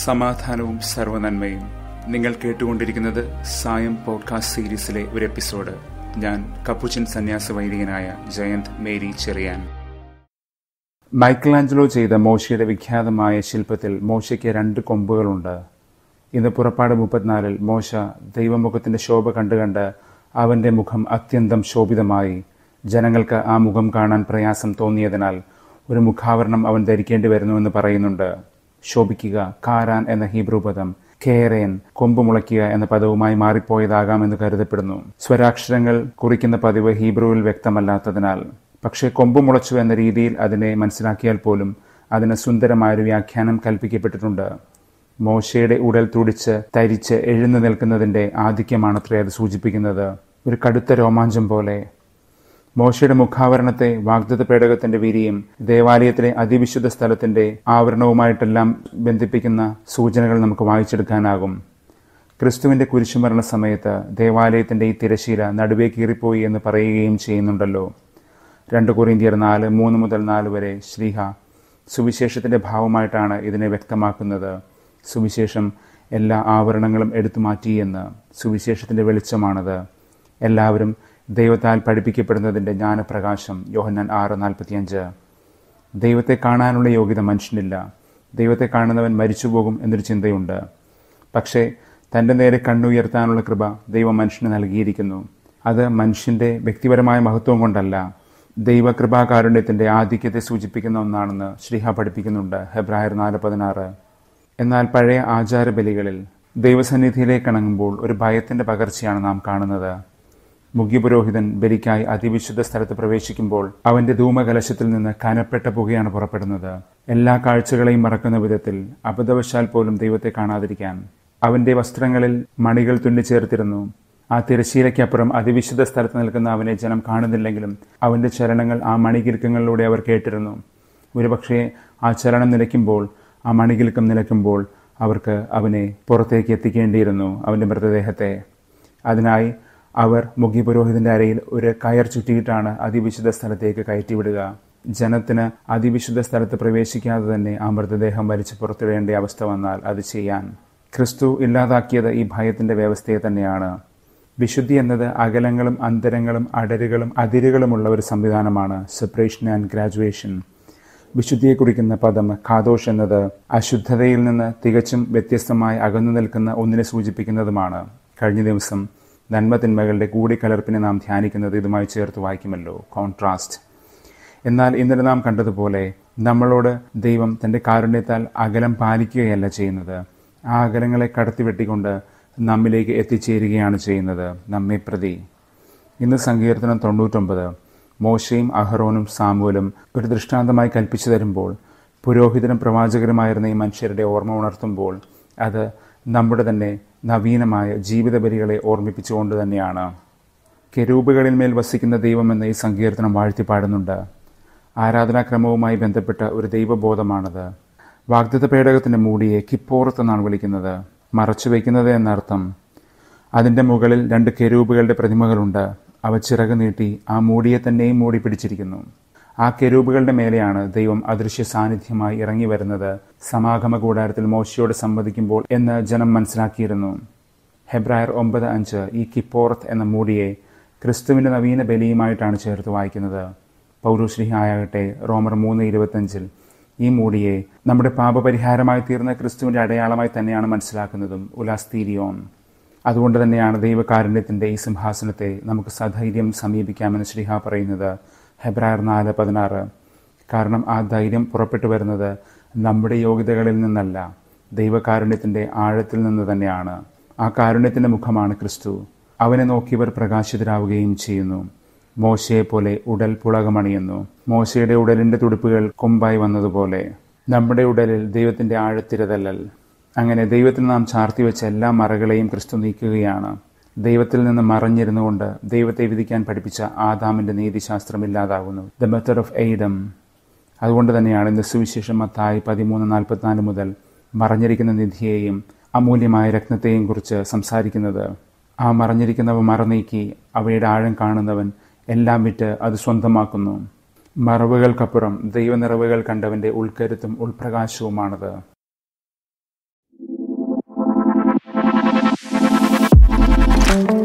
സമാധാനവും സർവനന്മയും നിങ്ങൾ കേട്ടുകൊണ്ടിരിക്കുന്നത് സായം പോഡ്കാസ്റ്റ് സീരീസിലെ ഒരു എപ്പിസോഡ് ഞാൻ കപ്പുച്ചൻ സന്യാസ വൈദികനായ ജയന്ത് മേരി ചെറിയാൻ മൈക്കലാഞ്ചലോ ചെയ്ത മോശയുടെ വിഖ്യാതമായ ശില്പത്തിൽ മോശയ്ക്ക് രണ്ട് കൊമ്പുകളുണ്ട് ഇന്ന് പുറപ്പാട് മുപ്പത്തിനാലിൽ മോശ ദൈവമുഖത്തിന്റെ ശോഭ കണ്ടുകണ്ട് അവന്റെ മുഖം അത്യന്തം ശോഭിതമായി ജനങ്ങൾക്ക് ആ മുഖം കാണാൻ പ്രയാസം തോന്നിയതിനാൽ ഒരു മുഖാവരണം അവൻ ധരിക്കേണ്ടി വരുന്നുവെന്ന് പറയുന്നുണ്ട് ശോഭിക്കുക കാരാൻ എന്ന ഹീബ്രു പദം കേരേൻ കൊമ്പ് മുളയ്ക്കുക എന്ന പദവുമായി മാറിപ്പോയതാകാമെന്ന് കരുതപ്പെടുന്നു സ്വരാക്ഷരങ്ങൾ കുറിക്കുന്ന പതിവ് ഹീബ്രുവിൽ വ്യക്തമല്ലാത്തതിനാൽ പക്ഷേ കൊമ്പ് മുളച്ചു എന്ന രീതിയിൽ അതിനെ മനസ്സിലാക്കിയാൽ പോലും അതിന് സുന്ദരമായൊരു വ്യാഖ്യാനം കൽപ്പിക്കപ്പെട്ടിട്ടുണ്ട് മോശയുടെ ഉടൽ തുടിച്ച് തരിച്ച് എഴുന്നു നിൽക്കുന്നതിന്റെ ആധിക്യമാണത്രേ അത് സൂചിപ്പിക്കുന്നത് ഒരു കടുത്ത രോമാഞ്ചം പോലെ മോശയുടെ മുഖാവരണത്തെ വാഗ്ദത്ത പേടകത്തിന്റെ വിരിയും ദേവാലയത്തിലെ അതിവിശുദ്ധ സ്ഥലത്തിന്റെ ആവരണവുമായിട്ടെല്ലാം ബന്ധിപ്പിക്കുന്ന സൂചനകൾ നമുക്ക് വായിച്ചെടുക്കാനാകും ക്രിസ്തുവിന്റെ കുരിശുമരണ സമയത്ത് ദേവാലയത്തിന്റെ ഈ തിരശീല നടുവേ കീറിപ്പോയി എന്ന് പറയുകയും ചെയ്യുന്നുണ്ടല്ലോ രണ്ട് കൊറിന്തിയർ നാല് മൂന്ന് മുതൽ നാല് വരെ ശ്രീഹ സുവിശേഷത്തിന്റെ ഭാവമായിട്ടാണ് ഇതിനെ വ്യക്തമാക്കുന്നത് സുവിശേഷം എല്ലാ ആവരണങ്ങളും എടുത്തു മാറ്റിയെന്ന് സുവിശേഷത്തിന്റെ വെളിച്ചമാണത് എല്ലാവരും ദൈവത്താൽ പഠിപ്പിക്കപ്പെടുന്നതിൻ്റെ ജ്ഞാനപ്രകാശം യോഹന്നാൻ ആറ് നാൽപ്പത്തിയഞ്ച് ദൈവത്തെ കാണാനുള്ള യോഗ്യത മനുഷ്യനില്ല ദൈവത്തെ കാണുന്നവൻ മരിച്ചുപോകും എന്നൊരു ചിന്തയുണ്ട് പക്ഷേ തൻ്റെ നേരെ കണ്ണുയർത്താനുള്ള കൃപ ദൈവം മനുഷ്യന് നൽകിയിരിക്കുന്നു അത് മനുഷ്യന്റെ വ്യക്തിപരമായ മഹത്വം കൊണ്ടല്ല ദൈവകൃപാകാരുണ്യത്തിന്റെ ആധിക്യത്തെ സൂചിപ്പിക്കുന്ന ഒന്നാണെന്ന് ശ്രീഹ പഠിപ്പിക്കുന്നുണ്ട് ഹെബ്രായർ നാല് പതിനാറ് എന്നാൽ പഴയ ആചാരബലികളിൽ ദൈവസന്നിധിയിലേക്ക് ഇണങ്ങുമ്പോൾ ഒരു ഭയത്തിന്റെ പകർച്ചയാണ് നാം കാണുന്നത് മുഖ്യപുരോഹിതൻ ബലിക്കായി അതിവിശുദ്ധ സ്ഥലത്ത് പ്രവേശിക്കുമ്പോൾ അവന്റെ ധൂമകലശത്തിൽ നിന്ന് കനപ്പെട്ട പുകയാണ് പുറപ്പെടുന്നത് എല്ലാ കാഴ്ചകളെയും മറക്കുന്ന വിധത്തിൽ അബദ്ധവശാൽ പോലും ദൈവത്തെ കാണാതിരിക്കാൻ അവന്റെ വസ്ത്രങ്ങളിൽ മണികൾ തുന്നിച്ചേർത്തിരുന്നു ആ തിരശീലയ്ക്കപ്പുറം അതിവിശുദ്ധ സ്ഥലത്ത് നിൽക്കുന്ന അവനെ ജനം കാണുന്നില്ലെങ്കിലും അവന്റെ ചലനങ്ങൾ ആ മണികിൽക്കങ്ങളിലൂടെ അവർ കേട്ടിരുന്നു ഒരുപക്ഷെ ആ ചലനം നിലയ്ക്കുമ്പോൾ ആ മണികിൽക്കം നിലയ്ക്കുമ്പോൾ അവർക്ക് അവനെ പുറത്തേക്ക് എത്തിക്കേണ്ടിയിരുന്നു അവന്റെ മൃതദേഹത്തെ അതിനായി അവർ മുഖ്യപുരോഹിതന്റെ അരയിൽ ഒരു കയർ ചുറ്റിയിട്ടാണ് അതിവിശുദ്ധ സ്ഥലത്തേക്ക് കയറ്റിവിടുക ജനത്തിന് അതിവിശുദ്ധ സ്ഥലത്ത് പ്രവേശിക്കാതെ തന്നെ ആ മൃതദേഹം വലിച്ചു പുറത്തിടേണ്ട അവസ്ഥ വന്നാൽ അത് ചെയ്യാൻ ക്രിസ്തു ഇല്ലാതാക്കിയത് ഈ ഭയത്തിന്റെ വ്യവസ്ഥയെ തന്നെയാണ് വിശുദ്ധി എന്നത് അകലങ്ങളും അന്തരങ്ങളും അടരുകളും അതിരുകളുമുള്ള ഒരു സംവിധാനമാണ് സെപ്പറേഷൻ ആൻഡ് ഗ്രാജുവേഷൻ വിശുദ്ധിയെ കുറിക്കുന്ന പദം ഖാദോഷ് എന്നത് അശുദ്ധതയിൽ നിന്ന് തികച്ചും വ്യത്യസ്തമായി അകന്നു നിൽക്കുന്ന ഒന്നിനെ സൂചിപ്പിക്കുന്നതുമാണ് കഴിഞ്ഞ ദിവസം നന്മതിന്മകളുടെ കൂടിക്കലർപ്പിനെ നാം ധ്യാനിക്കുന്നത് ഇതുമായി ചേർത്ത് വായിക്കുമല്ലോ കോൺട്രാസ്റ്റ് എന്നാൽ ഇന്നലെ നാം കണ്ടതുപോലെ നമ്മളോട് ദൈവം തന്റെ കാരുണ്യത്താൽ അകലം പാലിക്കുകയല്ല ചെയ്യുന്നത് ആ അകലങ്ങളെ കടത്തിവെട്ടിക്കൊണ്ട് നമ്മിലേക്ക് എത്തിച്ചേരുകയാണ് ചെയ്യുന്നത് നമ്മെ പ്രതി ഇന്ന് സങ്കീർത്തനം തൊണ്ണൂറ്റൊമ്പത് മോശയും അഹറോനും സാമുവലും ഒരു ദൃഷ്ടാന്തമായി കൽപ്പിച്ചു തരുമ്പോൾ പുരോഹിതനും പ്രവാചകരുമായിരുന്ന ഈ മനുഷ്യരുടെ ഓർമ്മ ഉണർത്തുമ്പോൾ അത് നമ്മുടെ തന്നെ നവീനമായ ജീവിത ബലികളെ ഓർമ്മിപ്പിച്ചുകൊണ്ട് തന്നെയാണ് കെരൂപുകളിൽ മേൽ വസിക്കുന്ന ദൈവമെന്ന് ഈ സങ്കീർത്തനം വാഴ്ത്തിപ്പാടുന്നുണ്ട് ആരാധനാക്രമവുമായി ബന്ധപ്പെട്ട ഒരു ദൈവബോധമാണത് വാഗ്ദത്ത പേടകത്തിന്റെ മൂടിയെ കിപ്പോറത്ത് എന്നാണ് വിളിക്കുന്നത് മറച്ചു വയ്ക്കുന്നത് എന്നർത്ഥം അതിന്റെ മുകളിൽ രണ്ട് കെരൂപുകളുടെ പ്രതിമകളുണ്ട് അവ ചിറക് നീട്ടി ആ മൂടിയെ തന്നെയും മൂടി പിടിച്ചിരിക്കുന്നു ആ കെരൂപുകളുടെ മേലെയാണ് ദൈവം അദൃശ്യ സാന്നിധ്യമായി ഇറങ്ങി വരുന്നത് സമാഗമ കൂടാരത്തിൽ മോശയോട് സംവദിക്കുമ്പോൾ എന്ന് ജനം മനസ്സിലാക്കിയിരുന്നു ഹെബ്രായർ ഒമ്പത് അഞ്ച് ഈ കിപ്പോറത്ത് എന്ന മൂടിയെ ക്രിസ്തുവിന്റെ നവീന ബലിയുമായിട്ടാണ് ചേർത്ത് വായിക്കുന്നത് പൗരുശ്രീഹായാകട്ടെ റോമർ മൂന്ന് ഇരുപത്തഞ്ചിൽ ഈ മൂടിയെ നമ്മുടെ പാപപരിഹാരമായി തീർന്ന ക്രിസ്തുവിന്റെ അടയാളമായി തന്നെയാണ് മനസ്സിലാക്കുന്നതും ഉലാസ്തീരിയോൺ അതുകൊണ്ട് തന്നെയാണ് ദൈവകാരുണ്യത്തിന്റെ ഈ സിംഹാസനത്തെ നമുക്ക് സധൈര്യം സമീപിക്കാമെന്ന് ശ്രീഹ പറയുന്നത് ഹെബ്രായർ നാല് പതിനാറ് കാരണം ആ ധൈര്യം പുറപ്പെട്ടു വരുന്നത് നമ്മുടെ യോഗ്യതകളിൽ നിന്നല്ല ദൈവകാരുണ്യത്തിന്റെ ആഴത്തിൽ നിന്ന് തന്നെയാണ് ആ കാരുണ്യത്തിന്റെ മുഖമാണ് ക്രിസ്തു അവനെ നോക്കിയവർ പ്രകാശിതരാവുകയും ചെയ്യുന്നു മോശയെ പോലെ ഉടൽ പുളകമണിയുന്നു മോശയുടെ ഉടലിന്റെ തുടുപ്പുകൾ കൊമ്പായി വന്നതുപോലെ നമ്മുടെ ഉടലിൽ ദൈവത്തിന്റെ ആഴത്തിരതല്ലൽ അങ്ങനെ ദൈവത്തിൽ നാം ചാർത്തി വെച്ച എല്ലാ മറകളെയും ക്രിസ്തു നീക്കുകയാണ് ദൈവത്തിൽ നിന്ന് മറഞ്ഞിരുന്നുകൊണ്ട് ദൈവത്തെ വിധിക്കാൻ പഠിപ്പിച്ച ആദാമിന്റെ നീതിശാസ്ത്രം ഇല്ലാതാകുന്നു ദ മെത്തഡ് ഓഫ് എയ്ഡം അതുകൊണ്ട് തന്നെയാണ് ഇന്ന് സുവിശേഷം മത്തായി പതിമൂന്ന് നാൽപ്പത്തിനാല് മുതൽ മറഞ്ഞിരിക്കുന്ന നിധിയെയും അമൂല്യമായ രത്നത്തെയും കുറിച്ച് സംസാരിക്കുന്നത് ആ മറഞ്ഞിരിക്കുന്നവ മറനീക്കി അവയുടെ ആഴം കാണുന്നവൻ എല്ലാം വിറ്റ് അത് സ്വന്തമാക്കുന്നു മറവുകൾക്കപ്പുറം ദൈവനിറവുകൾ കണ്ടവന്റെ ഉൾക്കരുത്തും ഉൾപ്രകാശവുമാണത് Thank